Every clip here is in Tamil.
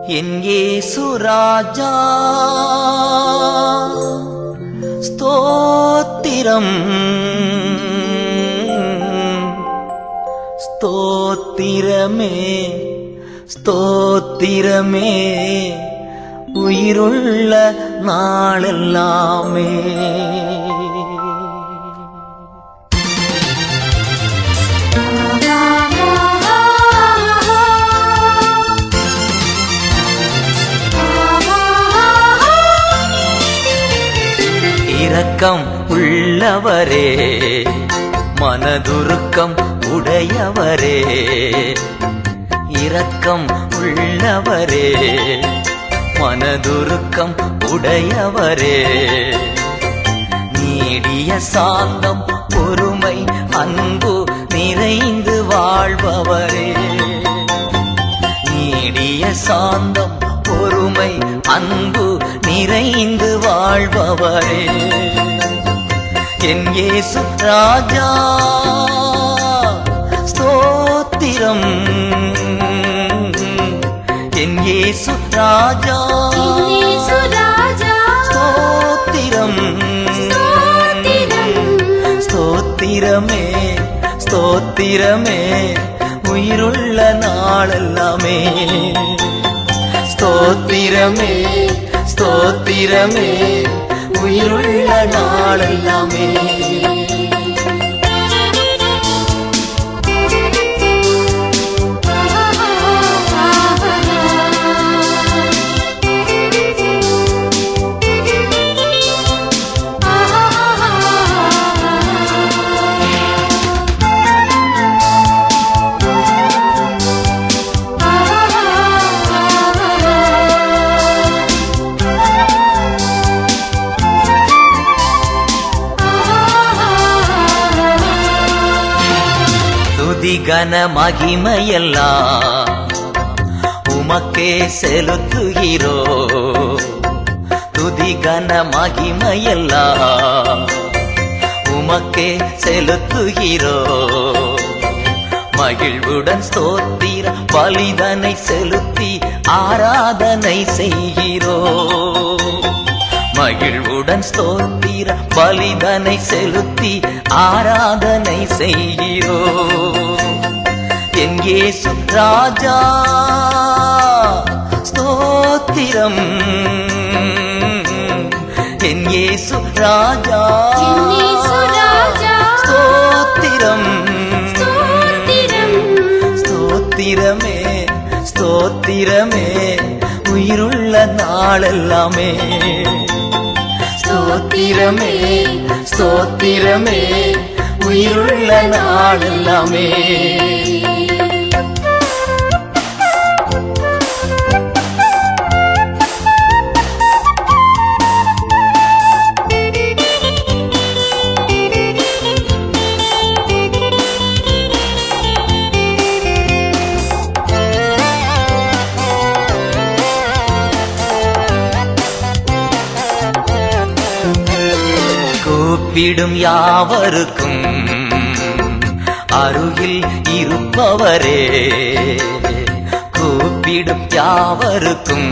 என் இயேசு ராஜா ஸ்தோத்திரம் ஸ்தோத்திரமே ஸ்தோத்திரமே உயிருள்ள நாளெல்லாமே இரக்கம் உள்ளவரே மனதுருக்கம் உடையவரே இரக்கம் உள்ளவரே மனதுருக்கம் உடையவரே நீடிய சாந்தம் பொறுமை அன்பு நிறைந்து வாழ்பவரே நீடிய சாந்தம் பொறுமை அன்பு நிறைந்து வாழ்பவரே என் இயேசு ராஜா ஸ்தோத்திரம் என் இயேசு ராஜா இயேசு ராஜா ஸ்தோத்திரம் ஸ்தோத்திரம் ஸ்தோத்திரமே ஸ்தோத்திரமே உயிருள்ள நாளெல்லாமே ஸ்தோத்திரமே ஸ்தோத்திரமே உயிருள்ள நாளெல்லாமே துதி கன மகிமையெல்லாம் உமக்கே செலுத்துகிறோ துதி கன மகிமையெல்லாம் உமக்கே செலுத்துகிறோ மகிழ்வுடன் ஸ்தோத்திர பலிதனை செலுத்தி ஆராதனை செய்கிறோ மகிழ்வுடன் ஸ்தோத்திர பலிதனை செலுத்தி ஆராதனை செய்கிறோ என் இயேசு ராஜா ஸ்தோத்திரம் என் இயேசு ராஜா இயேசு ராஜா ஸ்தோத்திரம் ஸ்தோத்திரம் ஸ்தோத்திரமே ஸ்தோத்திரமே உயிருள்ள நாளெல்லாமே ஸ்தோத்திரமே ஸ்தோத்திரமே உயிருள்ள நாளெல்லாமே கூப்பிடும் யாவருக்கும் அருகில் இருப்பவரே கூப்பிடும் யாவருக்கும்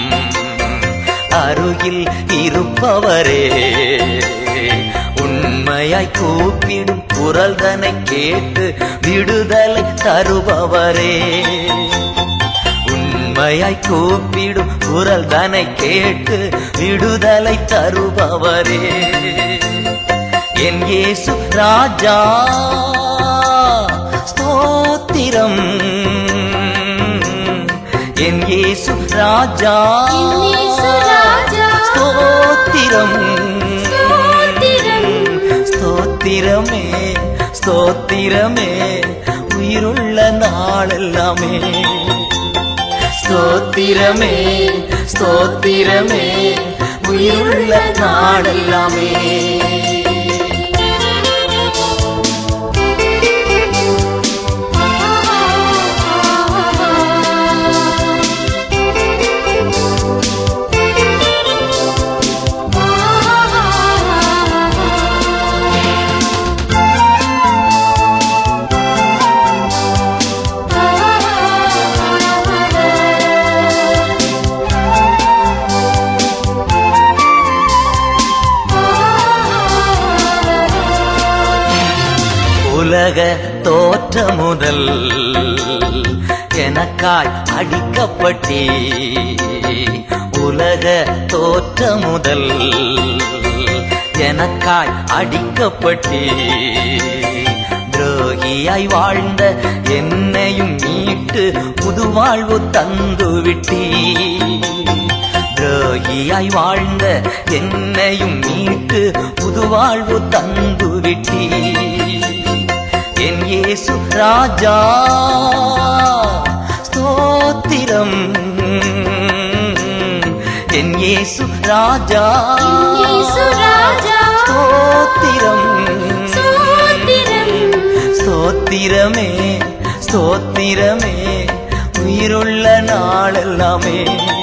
அருகில் இருப்பவரே உண்மையாய் கூப்பிடும் குரல்தனை கேட்டு விடுதலை தருபவரே உண்மையாய் கூப்பிடும் குரல் தனை கேட்டு விடுதலை தருபவரே என் இயேசு ராஜா ஸ்தோத்திரம் என் இயேசு ராஜா இயேசு ராஜா ஸ்தோத்திரம் ஸ்தோத்திரம் ஸ்தோத்திரமே ஸ்தோத்திரமே உயிருள்ள நாளெல்லாமே ஸ்தோத்திரமே ஸ்தோத்திரமே உயிருள்ள நாளெல்லாமே உலக தோற்ற முதல் எனக்காய் அடிக்கப்பட்டே உலக தோற்ற முதல் எனக்காய் அடிக்கப்பட்டே துரோகியாய் வாழ்ந்த என்னையும் மீட்டு புது வாழ்வு தந்து விட்டீ துரோகியாய் வாழ்ந்த என்னையும் மீட்டு புது வாழ்வு தந்து விட்டீ என் இயேசு ராஜா ஸ்தோத்திரம் என் இயேசு ராஜா இயேசு ராஜா ஸ்தோத்திரம் ஸ்தோத்திரம் ஸ்தோத்திரமே ஸ்தோத்திரமே உயிருள்ள நாளெல்லாமே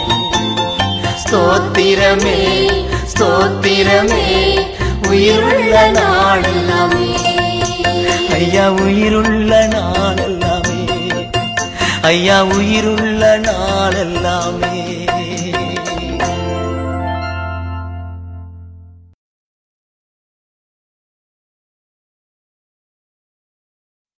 ஸ்தோத்திரமே ஸ்தோத்திரமே உயிருள்ள நாளெல்லாமே ஐயா உயிருள்ள நாளெல்லாமே ஐயா உயிருள்ள நாளெல்லாமே